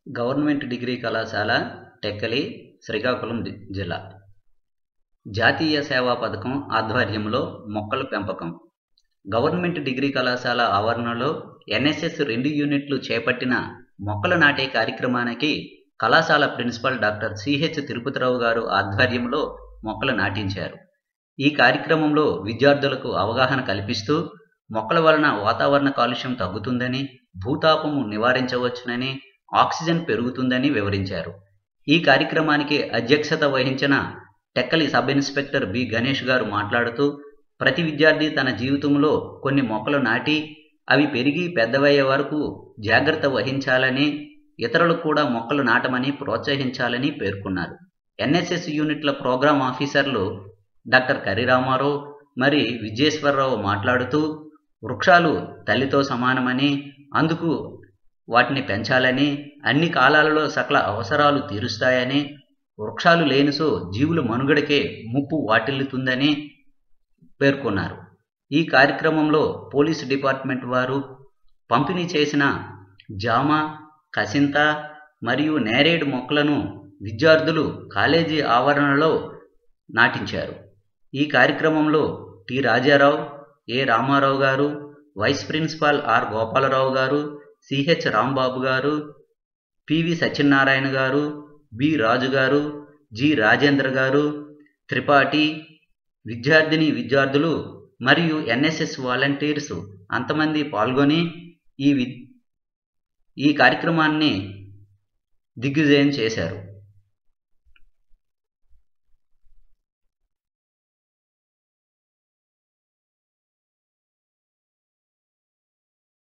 government degree కళాశాల Tekkali Srikakulam G- జిల్లా జాతీయ సేవా పథకం ఆధ్వర్యంలో మొక్కల పెంపకం గవర్నమెంట్ డిగ్రీ కళాశాల ఆవరణలో ఎన్ఎస్ఎస్ రెండు యూనిట్లు చేపట్టిన మొక్కలు నాటే కార్యక్రమానికి కళాశాల ప్రిన్సిపల్ డాక్టర్ సిహెచ్ తిరుపతిరావు గారు ఆధ్వర్యంలో మొక్కలు నాటించారు ఈ కార్యక్రమంలో విద్యార్థులకు అవగాహన కల్పిస్తూ మొక్కల వలన వాతావరణ కాలుష్యం తగ్గుతుందని భూతాపము నివారించవచ్చునని ఆక్సిజన్ పెరుగుతుందని వివరించారు ఈ కార్యక్రమానికి అధ్యక్షత వహించిన Tekkali sub inspector B Ganesh గారు మాట్లాడుతూ ప్రతి విద్యార్థి తన జీవితంలో కొన్ని మొక్కలు నాటి అవి పెరిగి పెద్దవయ్యే వరకు జాగ్రత్త వహించాలని ఇతరులకు కూడా మొక్కలు నాటమని ప్రోత్సహించాలని పేర్కొన్నారు ఎన్ఎస్ఎస్ యూనిట్ల ప్రోగ్రాం ఆఫీసర్లు డాక్టర్ కరిరామారావు మరి విజయేశ్వరరావు మాట్లాడుతూ వృక్షాలు తల్లితో సమానమని అందుకు వాటిని పెంచాలని అన్ని కాలాలలో సకల అవసరాలు తీరుస్తాయని వృక్షాలు లేనిసో జీవుల మనుగడకే ముప్పు వాటిల్లుతుందని పేర్కొన్నారు ఈ కార్యక్రమంలో పోలీస్ డిపార్ట్మెంట్ వారు పంపిణీ చేసిన జామ కసింత మరియు నేరేడు మొక్కలను విద్యార్థులు కాలేజీ ఆవరణలో నాటించారు ఈ కార్యక్రమంలో టి రాజారావు ఏ రామారావు గారు వైస్ ప్రిన్సిపాల్ ఆర్ గోపాలరావు గారు సిహెచ్ రాంబాబు గారు పివి సత్యనారాయణ గారు బి రాజు గారు జి రాజేంద్ర గారు త్రిపాఠి విద్యార్థిని విద్యార్థులు మరియు ఎన్ఎస్ఎస్ వాలంటీర్స్ అంతమంది పాల్గొని ఈ వి ఈ కార్యక్రమాన్ని దిగ్విజయం చేశారు